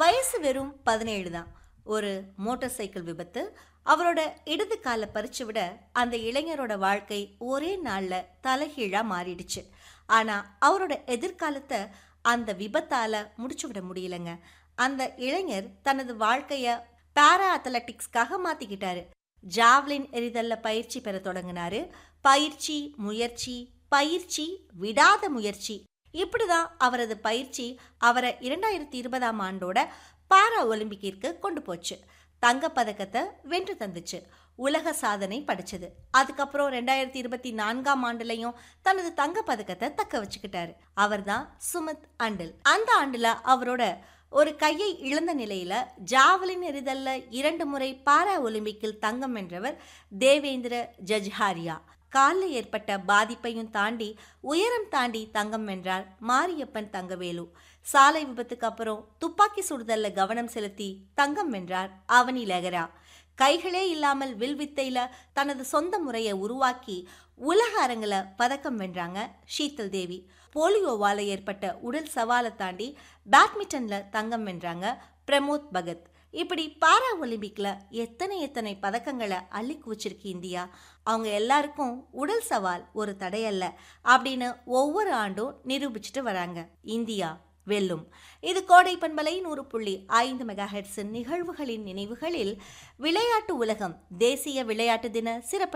வயசு வெறும் பதினேழு தான் ஒரு மோட்டார் சைக்கிள் விபத்து அவரோட இடது காலை பறிச்சு விட அந்த இளைஞரோட வாழ்க்கை ஒரே நாள்ல தலைகீழா மாறிடுச்சு ஆனா அவரோட எதிர்காலத்தை அந்த விபத்தால முடிச்சு விட முடியலங்க அந்த இளைஞர் தனது வாழ்க்கைய பாரா அத்லட்டிக்ஸ்க்காக மாத்திக்கிட்டாரு ஜாவ்லின் எறிதல்ல பயிற்சி பெற தொடங்கினாரு பயிற்சி முயற்சி பயிற்சி விடாத முயற்சி இப்படிதான் அவரது பயிற்சி அவரை இரண்டாயிரத்தி இருபதாம் ஆண்டோட பாரா ஒலிம்பிக்கிற்கு கொண்டு போச்சு தங்கப்பதக்கத்தை வென்று தந்துச்சு உலக சாதனை படிச்சது அதுக்கப்புறம் ரெண்டாயிரத்தி இருபத்தி நான்காம் ஆண்டுலையும் தனது தங்கப்பதக்கத்தை தக்க வச்சுக்கிட்டாரு அவர்தான் சுமித் அண்டில் அந்த ஆண்டுல அவரோட ஒரு கையை இழந்த நிலையில ஜாவலின் எறிதல்ல இரண்டு முறை பாரா ஒலிம்பிக்கில் தங்கம் வென்றவர் தேவேந்திர ஜஜ்ஹாரியா காலில் ஏற்பட்ட பாதிப்பையும் தாண்டி உயரம் தாண்டி தங்கம் வென்றார் மாரியப்பன் தங்கவேலு சாலை விபத்துக்கு அப்புறம் துப்பாக்கி சுடுதல்ல கவனம் செலுத்தி தங்கம் வென்றார் அவனி லெகரா கைகளே இல்லாமல் வில்வித்தையில தனது சொந்த முறையை உருவாக்கி உலக அரங்கில் பதக்கம் வென்றாங்க ஷீத்தல் தேவி போலியோவால ஏற்பட்ட உடல் சவாலை தாண்டி பேட்மிண்டன்ல தங்கம் வென்றாங்க பிரமோத் பகத் இப்படி பாரா ஒலிம்பிக்ல எத்தனை எத்தனை பதக்கங்களை அள்ளி குவிச்சிருக்கு இந்தியா அவங்க எல்லாருக்கும் உடல் சவால் ஒரு தடையல்ல அப்படின்னு ஒவ்வொரு ஆண்டும் நிரூபிச்சுட்டு வராங்க இந்தியா வெல்லும் இது கோடை பண்பலை நூறு புள்ளி ஐந்து மெகா ஹெட்ஸின் நிகழ்வுகளின் நினைவுகளில் விளையாட்டு உலகம் தேசிய விளையாட்டு தின சிறப்பு